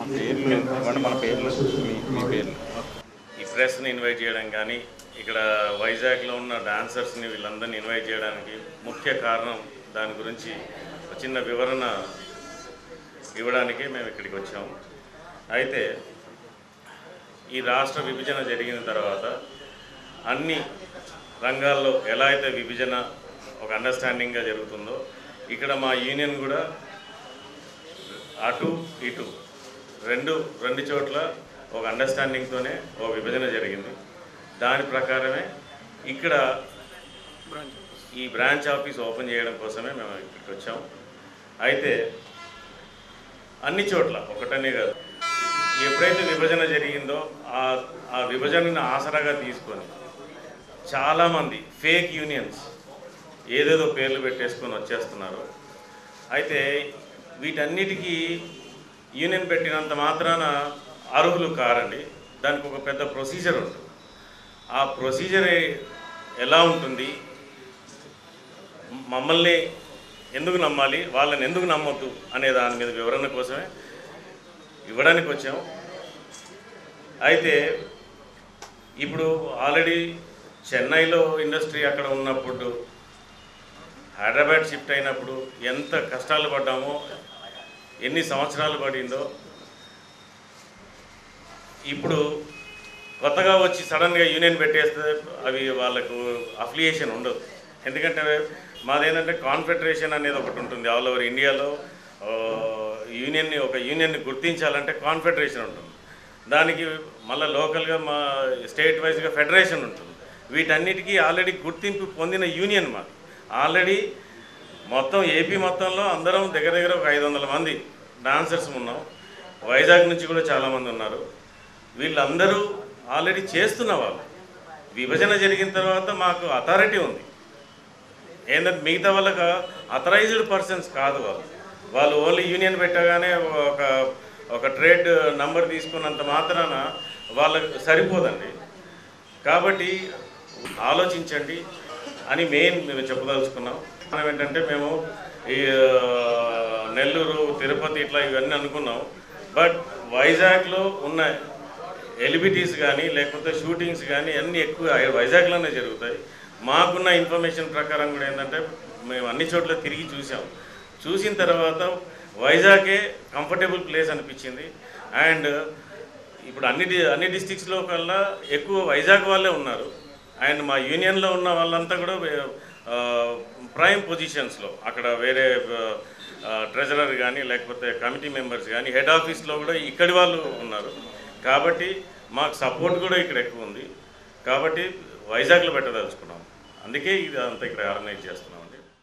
పేర్లు ఇవ్వండి మన పేర్లు మీ మీ పేర్లు ఈ ప్రెస్ని ఇన్వైట్ చేయడం కానీ ఇక్కడ వైజాగ్లో ఉన్న డాన్సర్స్ని వీళ్ళందరినీ ఇన్వైట్ చేయడానికి ముఖ్య కారణం దాని గురించి ఒక చిన్న వివరణ ఇవ్వడానికే మేము ఇక్కడికి వచ్చాము అయితే ఈ రాష్ట్ర విభజన జరిగిన తర్వాత అన్ని రంగాల్లో ఎలా అయితే విభజన ఒక అండర్స్టాండింగ్గా జరుగుతుందో ఇక్కడ మా యూనియన్ కూడా అటు ఇటు రెండు రెండు చోట్ల ఒక అండర్స్టాండింగ్తోనే ఒక విభజన జరిగింది దాని ప్రకారమే ఇక్కడ ఈ బ్రాంచ్ ఆఫీస్ ఓపెన్ చేయడం కోసమే మేము ఇక్కడికి వచ్చాం అయితే అన్ని చోట్ల ఒకటనే కాదు ఎప్పుడైతే విభజన జరిగిందో ఆ ఆ విభజనని ఆసరాగా తీసుకొని చాలామంది ఫేక్ యూనియన్స్ ఏదేదో పేర్లు పెట్టేసుకొని వచ్చేస్తున్నారు అయితే వీటన్నిటికీ యూనియన్ పెట్టినంత మాత్రాన అర్హులు కారండి దానికి ఒక పెద్ద ప్రొసీజర్ ఉంటుంది ఆ ప్రొసీజర్ ఎలా ఉంటుంది మమ్మల్ని ఎందుకు నమ్మాలి వాళ్ళని ఎందుకు నమ్మొద్దు అనే దాని మీద వివరణ కోసమే ఇవ్వడానికి వచ్చాం అయితే ఇప్పుడు ఆల్రెడీ చెన్నైలో ఇండస్ట్రీ అక్కడ ఉన్నప్పుడు హైదరాబాద్ షిఫ్ట్ అయినప్పుడు ఎంత కష్టాలు పడ్డామో ఎన్ని సంవత్సరాలు పడిందో ఇప్పుడు కొత్తగా వచ్చి సడన్గా యూనియన్ పెట్టేస్తే అవి వాళ్ళకు అఫిలియేషన్ ఉండదు ఎందుకంటే మాదేంటంటే కాన్ఫెడరేషన్ అనేది ఒకటి ఉంటుంది ఆల్ ఓవర్ ఇండియాలో ఆ, యూనియన్ని ఒక యూనియన్ని గుర్తించాలంటే కాన్ఫెడరేషన్ ఉంటుంది దానికి మళ్ళీ లోకల్గా మా స్టేట్ వైజ్గా ఫెడరేషన్ ఉంటుంది వీటన్నిటికీ ఆల్రెడీ గుర్తింపు పొందిన యూనియన్ మాది ఆల్రెడీ మొత్తం ఏపీ మొత్తంలో అందరం దగ్గర దగ్గర ఒక ఐదు వందల మంది డాన్సర్స్ ఉన్నాం వైజాగ్ నుంచి కూడా చాలామంది ఉన్నారు వీళ్ళందరూ ఆల్రెడీ చేస్తున్న వాళ్ళు విభజన జరిగిన తర్వాత మాకు అథారిటీ ఉంది ఏంటంటే మిగతా వాళ్ళకి అథరైజ్డ్ పర్సన్స్ కాదు వాళ్ళు వాళ్ళు ఓన్లీ యూనియన్ పెట్టగానే ఒక ఒక ట్రేడ్ నంబర్ తీసుకున్నంత మాత్రాన వాళ్ళకి సరిపోదండి కాబట్టి ఆలోచించండి అని మెయిన్ మేము చెప్పదలుచుకున్నాం మనం ఏంటంటే మేము ఈ ఆ, నెల్లూరు తిరుపతి ఇట్లా ఇవన్నీ అనుకున్నాం బట్ వైజాగ్లో ఉన్న ఎలిబిటీస్ కానీ లేకపోతే షూటింగ్స్ కానీ అన్నీ ఎక్కువ వైజాగ్లోనే జరుగుతాయి మాకున్న ఇన్ఫర్మేషన్ ప్రకారం కూడా ఏంటంటే మేము అన్ని చోట్ల తిరిగి చూసాం చూసిన తర్వాత వైజాగే కంఫర్టబుల్ ప్లేస్ అనిపించింది అండ్ ఇప్పుడు అన్ని డి- అన్ని డిస్టిక్స్లో కల్లా ఎక్కువ వైజాగ్ వాళ్ళే ఉన్నారు అండ్ మా యూనియన్లో ఉన్న వాళ్ళంతా కూడా ప్రైమ్ పొజిషన్స్లో అక్కడ వేరే ట్రెజరర్ కానీ లేకపోతే కమిటీ మెంబర్స్ కానీ హెడ్ ఆఫీస్లో కూడా ఇక్కడి వాళ్ళు ఉన్నారు కాబట్టి మాకు సపోర్ట్ కూడా ఇక్కడ ఎక్కువ ఉంది కాబట్టి వైజాగ్లో పెట్టదలుచుకున్నాం అందుకే ఇది అంతా ఇక్కడ ఆర్గనైజ్ చేస్తున్నామండి